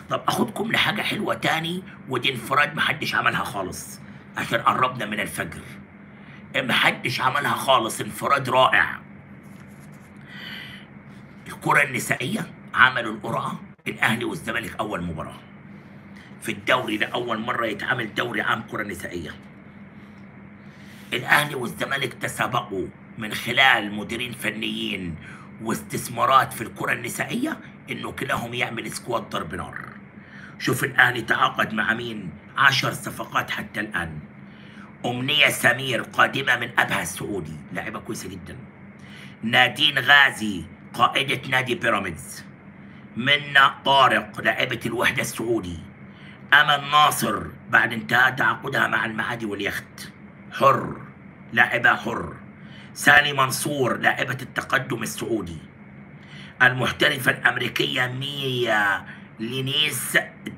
طب اخدكم لحاجه حلوه تاني ودي انفراد محدش عملها خالص عشان قربنا من الفجر محدش عملها خالص انفراد رائع الكرة النسائية عملوا القرعة الأهلي والزمالك أول مباراة في الدوري لأول مرة يتعمل دوري عام كرة نسائية الأهلي والزمالك تسابقوا من خلال مديرين فنيين واستثمارات في الكرة النسائية إنه كلاهم يعمل سكواد ضرب نار شوف الأهلي تعاقد مع مين عشر صفقات حتى الآن أمنية سمير قادمة من أبها السعودي لاعبة كويسة جدا نادين غازي قائدة نادي بيراميدز منا طارق لاعبة الوحدة السعودي أمل ناصر بعد انتهاء تعاقدها مع المعادي واليخت حر لاعبة حر سالي منصور لاعبة التقدم السعودي المحترفة الأمريكية ميا لينيس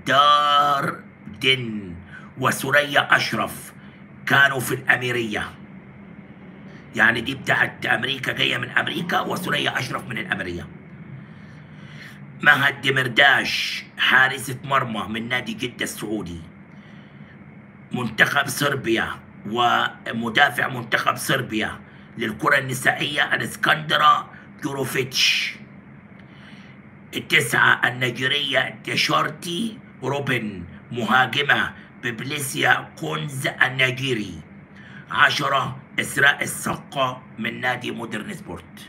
داردن وسوريا أشرف كانوا في الأميرية يعني دي بتاعت أمريكا جاية من أمريكا وسوريا أشرف من الأميرية مهد دمرداش حارسة مرمى من نادي جدة السعودي منتخب صربيا ومدافع منتخب صربيا للكرة النسائية الاسكندرا جوروفيتش التسعة النيجيرية تشارتي روبن مهاجمة ببليسيا كونز النيجيري عشرة إسراء السقة من نادي مودرن سبورت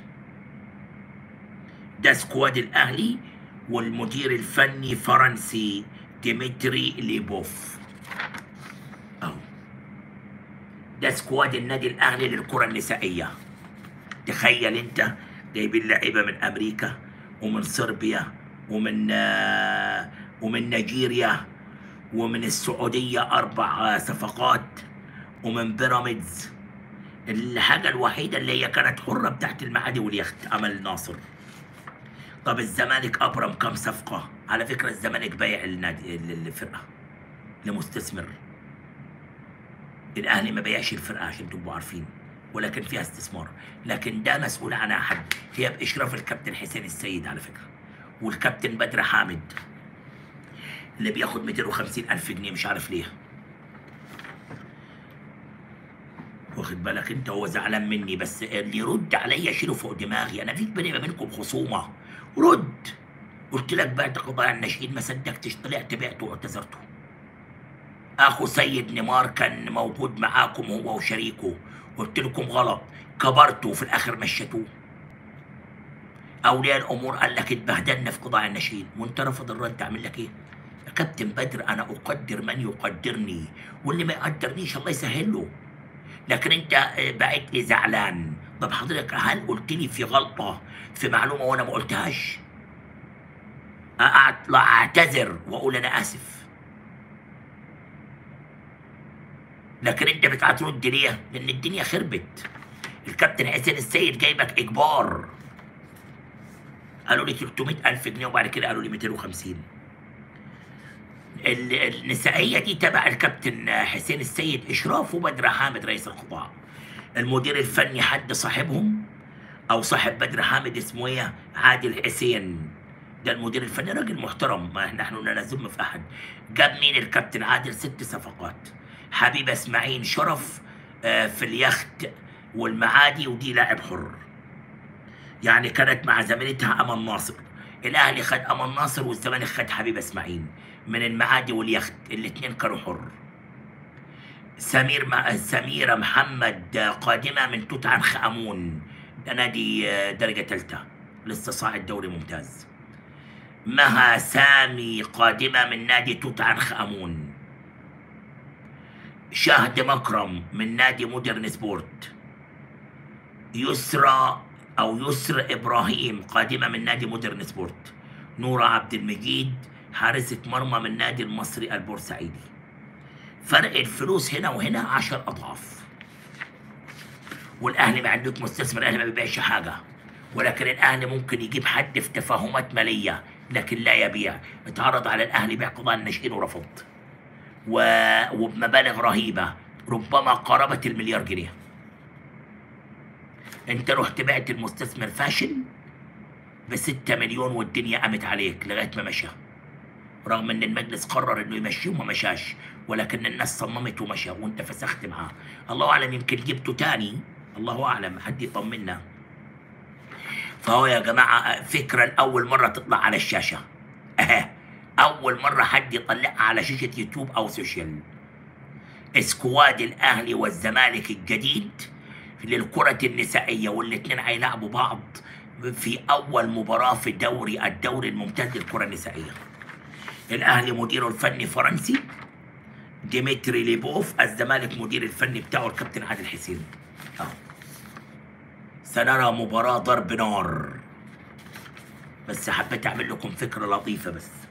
ده سكواد الأهلي والمدير الفني فرنسي ديمتري ليبوف أهو ده سكواد النادي الأهلي للكرة النسائية تخيل أنت جايبين لعيبة من أمريكا ومن صربيا ومن آه، ومن نيجيريا ومن السعودية أربع آه، صفقات ومن بيراميدز الحاجة الوحيدة اللي هي كانت حرة بتاعت المعادي واليخت أمل ناصر طب الزمالك أبرم كم صفقة على فكرة الزمالك بايع النادي الفرقة لمستثمر الأهلي ما بيعش الفرقة عشان تبقوا عارفين ولكن فيها استثمار لكن ده مسؤول عنها حد هي بإشراف الكابتن حسين السيد على فكرة والكابتن بدر حامد اللي بياخد 250 ألف جنيه مش عارف ليه واخد بالك انت هو زعلان مني بس اللي يرد عليا شيله فوق دماغي انا فيك بيني وبينكم خصومه رد قلت لك بعت قضايا الناشئين ما صدقتش طلعت بعته واعتذرته اخو سيد نيمار كان موجود معاكم هو وشريكه قلت لكم غلط كبرتوا وفي الاخر مشيتوه اولياء الامور قال لك اتبهدلنا في قضايا الناشئين وانت رافض الرد اعمل لك ايه يا كابتن بدر انا اقدر من يقدرني واللي ما يقدرنيش الله يسهل له لكن انت بقيت لي زعلان طب حضرتك هل قلت لي في غلطه في معلومه وانا ما قلتهاش اطلع اعتذر واقول انا اسف لكن انت بتعترض ليه لان الدنيا خربت الكابتن حسين السيد جايبك اجبار قالوا لي 300 الف جنيه وبعد كده قالوا لي 250 ال- النسائيه دي تبع الكابتن حسين السيد اشرافه بدر حامد رئيس القطاع المدير الفني حد صاحبهم او صاحب بدر حامد اسمه ايه عادل حسين ده المدير الفني راجل محترم ما نحن لا نذم في احد جاب مين الكابتن عادل ست صفقات حبيبه اسماعيل شرف آه، في اليخت والمعادي ودي لاعب حر يعني كانت مع زميلتها امل ناصر الاهلي خد امل ناصر والزمالك خد حبيبه اسماعيل من المعادي واليخت الاثنين كانوا حر سمير مع سميرة محمد قادمة من توت عنخ آمون ده نادي درجة ثالثة لسه صاعد دوري ممتاز مها سامي قادمة من نادي توت عنخ آمون شهد مكرم من نادي مودرن سبورت يسرى أو يسر إبراهيم قادمة من نادي مودرن سبورت نورة عبد المجيد حارسة مرمى من نادي المصري البورسعيدي فرق الفلوس هنا وهنا عشر أضعاف والأهلي ما عندك مستثمر الأهلي ما بيبيعش حاجة ولكن الأهلي ممكن يجيب حد في تفاهمات مالية لكن لا يبيع اتعرض على الأهلي بيع قضاء الناشئين ورفض و... وبمبالغ رهيبة ربما قرابة المليار جنيه انت رحت بعت المستثمر فاشل بستة مليون والدنيا قامت عليك لغاية ما مشى رغم ان المجلس قرر انه يمشيه وما مشاش ولكن الناس صممت ومشى وانت فسخت معاه الله اعلم يمكن جبته تاني الله اعلم حد يطمنا فهو يا جماعه فكره لاول مره تطلع على الشاشه أه. اول مره حد يطلعها على شاشه يوتيوب او سوشيال سكواد الاهلي والزمالك الجديد للكرة النسائية والاثنين هيلعبوا بعض في أول مباراة في دوري الدوري الممتاز للكرة النسائية. الأهلي مديره الفني فرنسي ديمتري ليبوف، الزمالك مدير الفني بتاعه الكابتن عادل حسين. أهو. سنرى مباراة ضرب نار. بس حبيت أعمل لكم فكرة لطيفة بس.